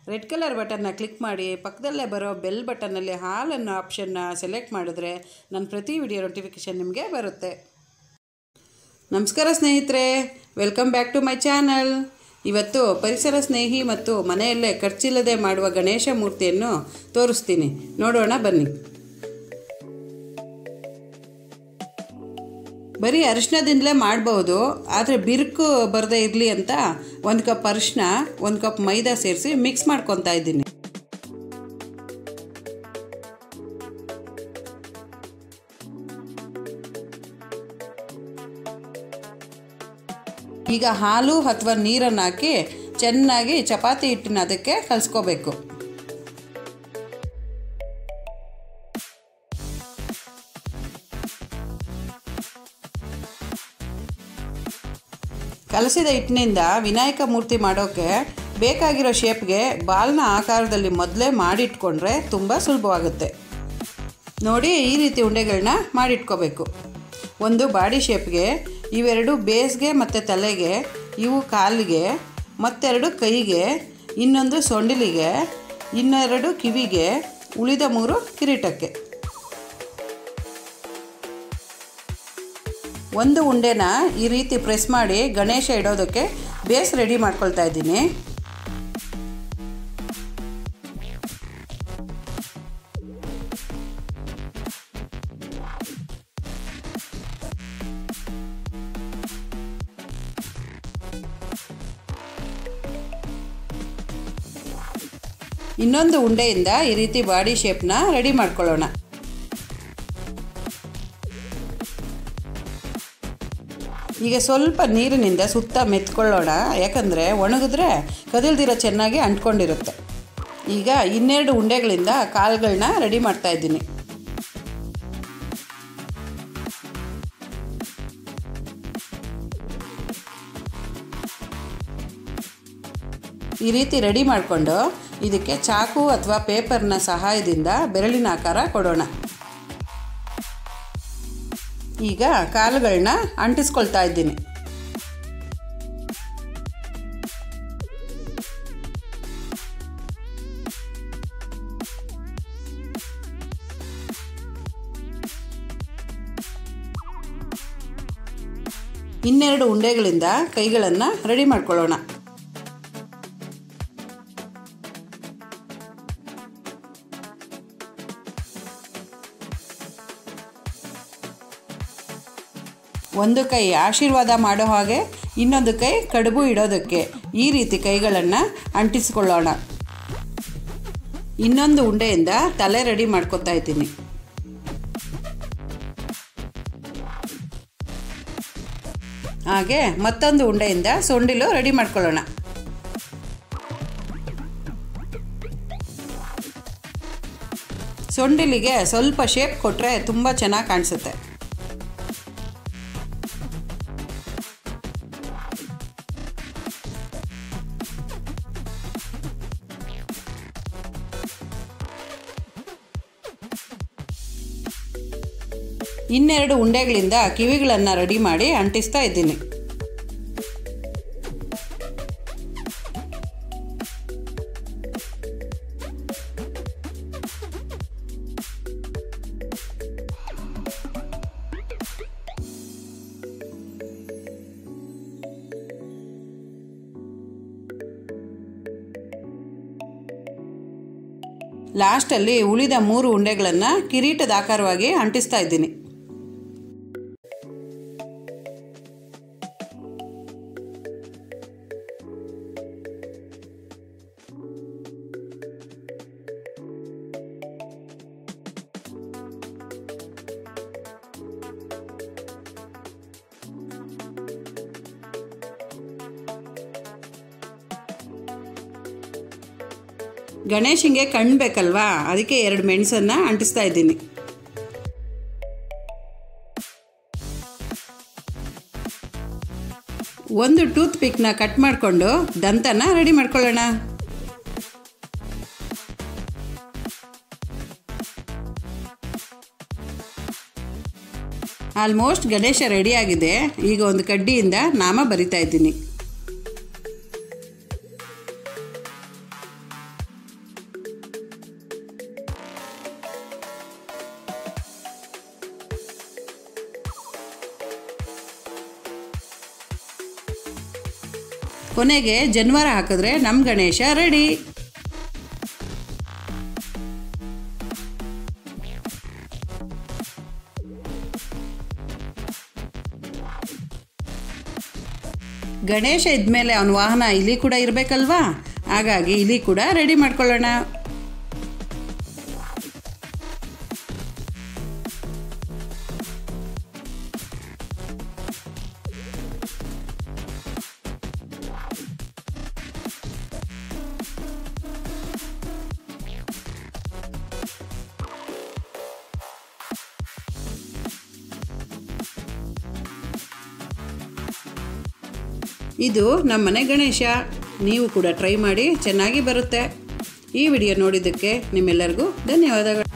red colour ಬಟನ್ನ click ಮಾಡಿ ಪಕ್ಕದಲ್ಲೇ ಬರೋ ಬೆಲ್ ಬಟನ್ನಲ್ಲಿ ಹಾಲನ್ನು ಆಪ್ಷನ್ನ ಸೆಲೆಕ್ಟ್ ಮಾಡಿದ್ರೆ ನನ್ನ ಪ್ರತಿ ವಿಡಿಯೋ ನೋಟಿಫಿಕೇಷನ್ ನಿಮಗೆ ಬರುತ್ತೆ ನಮಸ್ಕಾರ ಸ್ನೇಹಿತರೆ welcome back to my channel ಇವತ್ತು ಪರಿಸರ ಸ್ನೇಹಿ ಮತ್ತು ಮನೆಯಲ್ಲೇ ಖರ್ಚಿಲ್ಲದೆ ಮಾಡುವ ಗಣೇಶ ಮೂರ್ತಿಯನ್ನು ತೋರಿಸ್ತೀನಿ ನೋಡೋಣ ಬನ್ನಿ ಬರೀ ಅರಿಶಿನದಿಂದಲೇ ಮಾಡಬಹುದು ಆದರೆ ಬಿರುಕು ಬರದೇ ಇರಲಿ ಅಂತ ಒಂದು ಕಪ್ ಅರಿಶಿನ ಒಂದು ಕಪ್ ಮೈದಾ ಸೇರಿಸಿ ಮಿಕ್ಸ್ ಮಾಡ್ಕೊತಾ ಇದ್ದೀನಿ ಈಗ ಹಾಲು ಅಥವಾ ನೀರನ್ನು ಹಾಕಿ ಚೆನ್ನಾಗಿ ಚಪಾತಿ ಹಿಟ್ಟಿನ ಅದಕ್ಕೆ ಕಲಿಸ್ಕೋಬೇಕು ಕಲಸಿದ ಹಿಟ್ಟಿನಿಂದ ವಿನಾಯಕ ಮೂರ್ತಿ ಮಾಡೋಕ್ಕೆ ಬೇಕಾಗಿರೋ ಶೇಪ್ಗೆ ಬಾಲ್ನ ಆಕಾರದಲ್ಲಿ ಮೊದಲೇ ಮಾಡಿಟ್ಕೊಂಡ್ರೆ ತುಂಬ ಸುಲಭವಾಗುತ್ತೆ ನೋಡಿ ಈ ರೀತಿ ಉಂಡೆಗಳನ್ನ ಮಾಡಿಟ್ಕೋಬೇಕು ಒಂದು ಬಾಡಿ ಶೇಪ್ಗೆ ಇವೆರಡು ಬೇಸ್ಗೆ ಮತ್ತು ತಲೆಗೆ ಇವು ಕಾಲಿಗೆ ಮತ್ತೆರಡು ಕೈಗೆ ಇನ್ನೊಂದು ಸೊಂಡಿಲಿಗೆ ಇನ್ನೆರಡು ಕಿವಿಗೆ ಉಳಿದ ಮೂರು ಕಿರೀಟಕ್ಕೆ ಒಂದು ಉಂಡೆನ ಈ ರೀತಿ ಪ್ರೆಸ್ ಮಾಡಿ ಗಣೇಶ ಇಡೋದಕ್ಕೆ ಬೇಸ್ ರೆಡಿ ಮಾಡ್ಕೊಳ್ತಾ ಇದ್ದೀನಿ ಇನ್ನೊಂದು ಉಂಡೆಯಿಂದ ಈ ರೀತಿ ಬಾಡಿ ಶೇಪ್ನ ರೆಡಿ ಮಾಡ್ಕೊಳ್ಳೋಣ ಈಗ ಸ್ವಲ್ಪ ನೀರಿನಿಂದ ಸುತ್ತ ಮೆತ್ಕೊಳ್ಳೋಣ ಯಾಕಂದರೆ ಒಣಗಿದ್ರೆ ಕದಿಲ್ದಿರೋ ಚೆನ್ನಾಗಿ ಅಂಟ್ಕೊಂಡಿರುತ್ತೆ ಈಗ ಇನ್ನೆರಡು ಉಂಡೆಗಳಿಂದ ಕಾಳುಗಳನ್ನ ರೆಡಿ ಮಾಡ್ತಾ ಇದ್ದೀನಿ ಈ ರೀತಿ ರೆಡಿ ಮಾಡಿಕೊಂಡು ಇದಕ್ಕೆ ಚಾಕು ಅಥವಾ ಪೇಪರ್ನ ಸಹಾಯದಿಂದ ಬೆರಳಿನ ಆಕಾರ ಕೊಡೋಣ ಈಗ ಕಾಲುಗಳನ್ನ ಅಂಟಿಸ್ಕೊಳ್ತಾ ಇದ್ದೀನಿ ಇನ್ನೆರಡು ಉಂಡೆಗಳಿಂದ ಕೈಗಳನ್ನು ರೆಡಿ ಮಾಡ್ಕೊಳ್ಳೋಣ ಒಂದು ಕೈ ಆಶೀರ್ವಾದ ಮಾಡೋ ಹಾಗೆ ಇನ್ನೊಂದು ಕೈ ಕಡುಬು ಇಡೋದಕ್ಕೆ ಈ ರೀತಿ ಕೈಗಳನ್ನು ಅಂಟಿಸ್ಕೊಳ್ಳೋಣ ಇನ್ನೊಂದು ಉಂಡೆಯಿಂದ ತಲೆ ರೆಡಿ ಮಾಡ್ಕೊತಾ ಇದ್ದೀನಿ ಹಾಗೆ ಮತ್ತೊಂದು ಉಂಡೆಯಿಂದ ಸೊಂಡಿಲು ರೆಡಿ ಮಾಡ್ಕೊಳ್ಳೋಣ ಸೊಂಡಿಲಿಗೆ ಸ್ವಲ್ಪ ಶೇಪ್ ಕೊಟ್ಟರೆ ತುಂಬ ಚೆನ್ನಾಗಿ ಕಾಣಿಸುತ್ತೆ ಇನ್ನೆರಡು ಉಂಡೆಗಳಿಂದ ಕಿವಿಗಳನ್ನು ರೆಡಿ ಮಾಡಿ ಅಂಟಿಸ್ತಾ ಇದ್ದೀನಿ ಲಾಸ್ಟಲ್ಲಿ ಉಳಿದ ಮೂರು ಉಂಡೆಗಳನ್ನು ಕಿರೀಟದ ಆಕಾರವಾಗಿ ಅಂಟಿಸ್ತಾ ಇದ್ದೀನಿ ಗಣೇಶಿಗೆ ಕಣ್ಣು ಬೇಕಲ್ವಾ ಅದಕ್ಕೆ ಎರಡು ಮೆಣಸನ್ನು ಅಂಟಿಸ್ತಾ ಇದ್ದೀನಿ ಒಂದು ಟೂತ್ ಪಿಕ್ನ ಕಟ್ ಮಾಡಿಕೊಂಡು ದಂತನ ರೆಡಿ ಮಾಡ್ಕೊಳ್ಳೋಣ ಆಲ್ಮೋಸ್ಟ್ ಗಣೇಶ ರೆಡಿಯಾಗಿದೆ ಈಗ ಒಂದು ಕಡ್ಡಿಯಿಂದ ನಾಮ ಬರಿತಾ ಇದ್ದೀನಿ ಕೊನೆಗೆ ಜನಿವಾರ ಹಾಕಿದ್ರೆ ನಮ್ಮ ಗಣೇಶ ರೆಡಿ ಗಣೇಶ ಇದ್ಮೇಲೆ ಅವನ ವಾಹನ ಇಲಿ ಕೂಡ ಇರಬೇಕಲ್ವಾ ಹಾಗಾಗಿ ಇಲಿ ಕೂಡ ರೆಡಿ ಮಾಡ್ಕೊಳ್ಳೋಣ ಇದು ನಮ್ಮನೆ ಗಣೇಶ ನೀವು ಕೂಡ ಟ್ರೈ ಮಾಡಿ ಚೆನ್ನಾಗಿ ಬರುತ್ತೆ ಈ ವಿಡಿಯೋ ನೋಡಿದ್ದಕ್ಕೆ ನಿಮ್ಮೆಲ್ಲರಿಗೂ ಧನ್ಯವಾದಗಳು